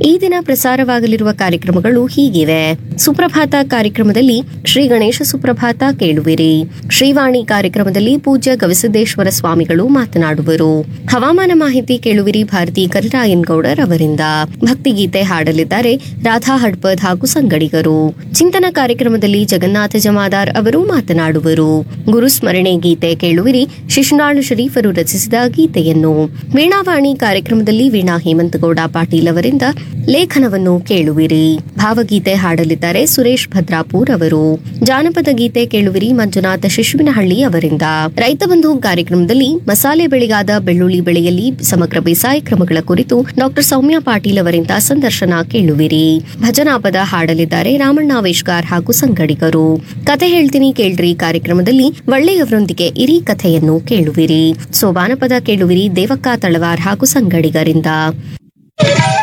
ಈ ದಿನ ಪ್ರಸಾರವಾಗಲಿರುವ ಕಾರ್ಯಕ್ರಮಗಳು ಹೀಗಿವೆ ಸುಪ್ರಭಾತ ಕಾರ್ಯಕ್ರಮದಲ್ಲಿ ಶ್ರೀ ಗಣೇಶ ಸುಪ್ರಭಾತ ಕೇಳುವಿರಿ ಶ್ರೀವಾಣಿ ಕಾರ್ಯಕ್ರಮದಲ್ಲಿ ಪೂಜ್ಯ ಗವಿಸಿದ್ದೇಶ್ವರ ಸ್ವಾಮಿಗಳು ಮಾತನಾಡುವರು ಹವಾಮಾನ ಮಾಹಿತಿ ಕೇಳುವಿರಿ ಭಾರತಿ ಕರಿರಾಯನ್ ಗೌಡರ್ ಅವರಿಂದ ಭಕ್ತಿಗೀತೆ ಹಾಡಲಿದ್ದಾರೆ ರಾಧಾ ಹಡ್ಪದ್ ಹಾಗೂ ಸಂಗಡಿಗರು ಚಿಂತನ ಕಾರ್ಯಕ್ರಮದಲ್ಲಿ ಜಗನ್ನಾಥ ಜಮಾದಾರ್ ಅವರು ಮಾತನಾಡುವರು ಗುರುಸ್ಮರಣೆ ಗೀತೆ ಕೇಳುವಿರಿ ಶಿಶುನಾಳು ಶರೀಫರು ರಚಿಸಿದ ಗೀತೆಯನ್ನು ವೀಣಾವಾಣಿ ಕಾರ್ಯಕ್ರಮದಲ್ಲಿ ವೀಣಾ ಹೇಮಂತಗೌಡ ಪಾಟೀಲ್ ಅವರಿಂದ ಲೇಖನವನ್ನು ಕೇಳುವಿರಿ ಭಾವಗೀತೆ ಹಾಡಲಿದ್ದಾರೆ ಸುರೇಶ್ ಭದ್ರಾಪೂರ್ ಅವರು ಜಾನಪದ ಗೀತೆ ಕೇಳುವಿರಿ ಮಂಜುನಾಥ ಶಿಶುವಿನಹಳ್ಳಿ ಅವರಿಂದ ರೈತ ಬಂಧು ಕಾರ್ಯಕ್ರಮದಲ್ಲಿ ಮಸಾಲೆ ಬೆಳೆಗಾದ ಬೆಳ್ಳುಳ್ಳಿ ಬೆಳೆಯಲ್ಲಿ ಸಮಗ್ರ ಬೇಸಾಯ ಕ್ರಮಗಳ ಕುರಿತು ಡಾಕ್ಟರ್ ಸೌಮ್ಯ ಪಾಟೀಲ್ ಅವರಿಂದ ಸಂದರ್ಶನ ಕೇಳುವಿರಿ ಭಜನಾ ಪದ ಹಾಡಲಿದ್ದಾರೆ ರಾಮಣ್ಣ ವೇಶ್ಗಾರ್ ಹಾಗೂ ಸಂಗಡಿಗರು ಕತೆ ಹೇಳ್ತೀನಿ ಕೇಳ್ರಿ ಕಾರ್ಯಕ್ರಮದಲ್ಲಿ ಒಳ್ಳೆಯವರೊಂದಿಗೆ ಇರಿ ಕಥೆಯನ್ನು ಕೇಳುವಿರಿ ಸೋಬಾನಪದ ಕೇಳುವಿರಿ ದೇವಕ್ಕ ತಳವಾರ್ ಹಾಗೂ ಸಂಗಡಿಗರಿಂದ